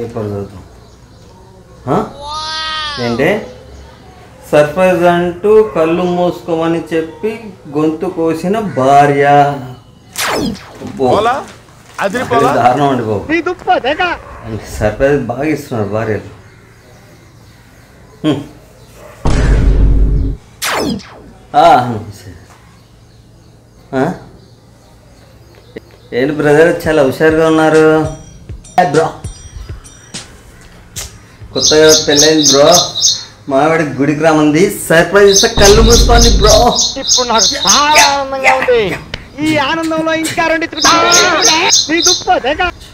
చెప్పారు చదువుతాం ఆ? ఏంటి సర్ప్రైజ్ అంటూ కళ్ళు మూసుకోమని చెప్పి గొంతు కోసిన భార్య అబ్బో. అది దారుణం అండి బాబు అండ్ సర్ప్రైజ్ బాగా ఇస్తున్నారు భార్యలు హ్మ్. ఆ, సరే. ఆ? ఏంటి బ్రదర్ చాలా హుషారుగా ఉన్నారు బ్రో కొత్తగా పెళ్ళైంది బ్రో మావిడ గుడికి రామంది సర్ప్రైజ్ ఇస్తే కళ్ళు మూసుకోండి బ్రో ఇప్పుడు నాకు చాలా ఆనందంగా ఉంది ఈ ఆనందంలో ఇంకా రెండు నీ దుప్ప